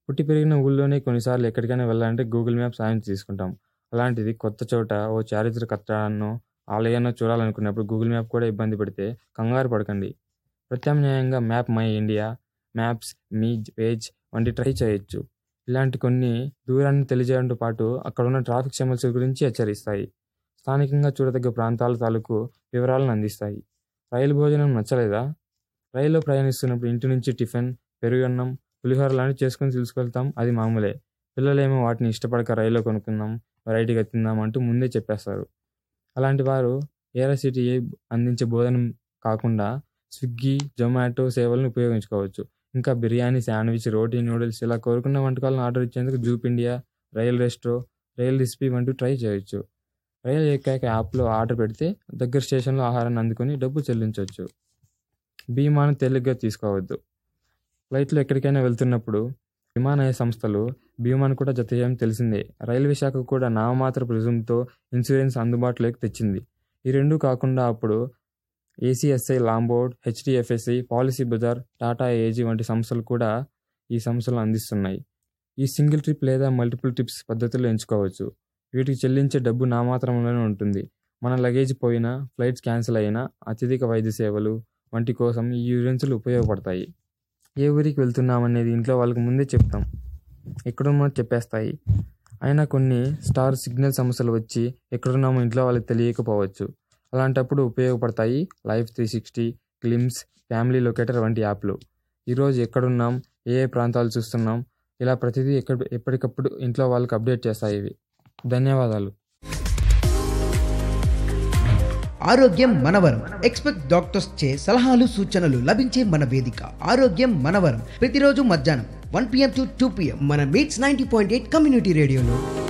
పుట్టి పెరిగిన ఊళ్ళోనే కొన్నిసార్లు ఎక్కడికైనా వెళ్ళాలంటే గూగుల్ మ్యాప్ సాయం తీసుకుంటాం. అలాంటిది కొత్త చోట ఓ చారిత్రక కట్టడాన్నో, ఆలయాన్నో చూడాలనుకున్నప్పుడు గూగుల్ మ్యాప్ కూడా ఇబ్బంది పెడితే కంగారు పడకండి. ప్రత్యామ్నాయంగా map my India, maps, me page వంటి ట్రై చేయొచ్చు. ఇలాంటి కొన్ని దూరాన్ని తెలియజేయడంతో పాటు అక్కడున్న ట్రాఫిక్ సమస్యల గురించి హెచ్చరిస్తాయి. స్థానికంగా చూడదగ్గ ప్రాంతాల తాలూకు వివరాలను అందిస్తాయి. రైలు భోజనం నచ్చలేదా? రైల్లో ప్రయాణిస్తున్నప్పుడు ఇంటి నుంచి టిఫిన్, పెరుగన్నం, పులిహోర లాంటివి చేసుకొని తీసుకెళ్తాం అది మామూలే. పిల్లలేమో వాటిని ఇష్టపడక రైల్లో కొనుక్కుందాం, వెరైటీగా తిందాం అంటూ ముందే చెప్పేస్తారు. అలాంటి వారు ఏఐఆర్సీటీసీ అందించే భోజనం కాకుండా స్విగ్గీ, జొమాటో సేవలను ఉపయోగించుకోవచ్చు. ఇంకా బిర్యానీ, శాండ్విచ్, రోటీ, నూడిల్స్ ఇలా కోరుకున్న వంటకాలను ఆర్డర్ ఇచ్చేందుకు Zoop India, rail restro, rail recipe వంటివి ట్రై చేయొచ్చు. రైలు ఎక్కాక యాప్లో ఆర్డర్ పెడితే దగ్గర స్టేషన్లో ఆహారాన్ని అందుకొని డబ్బు చెల్లించొచ్చు. బీమాను తేలిగ్గా తీసుకోవద్దు. ఫ్లైట్లో ఎక్కడికైనా వెళ్తున్నప్పుడు విమానయాన సంస్థలు బీమాను కూడా జతచేయడం తెలిసిందే. రైల్వే శాఖ కూడా నామమాత్రపు రుసుముతో ఇన్సూరెన్స్ అందుబాటులోకి తెచ్చింది. ఈ రెండూ కాకుండా అప్పుడు ICICI Lombard, HDFC, policy bazaar, Tata AIG వంటి సంస్థలు కూడా ఈ సంస్థలను అందిస్తున్నాయి. ఈ సింగిల్ ట్రిప్ లేదా మల్టిపుల్ ట్రిప్స్ పద్ధతులు ఎంచుకోవచ్చు. వీటికి చెల్లించే డబ్బు నామాత్రంలోనే ఉంటుంది. మన లగేజ్ పోయినా, ఫ్లైట్స్ క్యాన్సిల్ అయినా, అత్యధిక వైద్య సేవలు వంటి కోసం ఈ ఇన్సూరెన్సులు ఉపయోగపడతాయి. ఏ ఊరికి వెళ్తున్నామనేది ఇంట్లో వాళ్ళకి ముందే చెప్తాం. ఎక్కడున్నామో చెప్పేస్తాయి. అయినా కొన్ని స్టార్ సిగ్నల్ సమస్యలు వచ్చి ఎక్కడున్నామో ఇంట్లో వాళ్ళకి తెలియకపోవచ్చు. అలాంటప్పుడు ఉపయోగపడతాయి life three sixty, glimpse, family locator వంటి యాప్లు. ఈరోజు ఎక్కడున్నాం, ఏ ఏ ప్రాంతాలు చూస్తున్నాం ఇలా ప్రతిదీ ఎప్పటికప్పుడు ఇంట్లో వాళ్ళకి అప్డేట్ చేస్తాయి ఇవి. ధన్యవాదాలు. ఆరోగ్యం మనవరం ఎక్స్పెక్ట్ డాక్టర్స్ చే సలహాలు సూచనలు లభించే మన వేదిక ఆరోగ్యం మనవరం ప్రతిరోజు మధ్యాహ్నం one PM to two PM మన మీట్స్ నైన్టీ పాయింట్ ఎయిట్ కమ్యూనిటీ రేడియోలో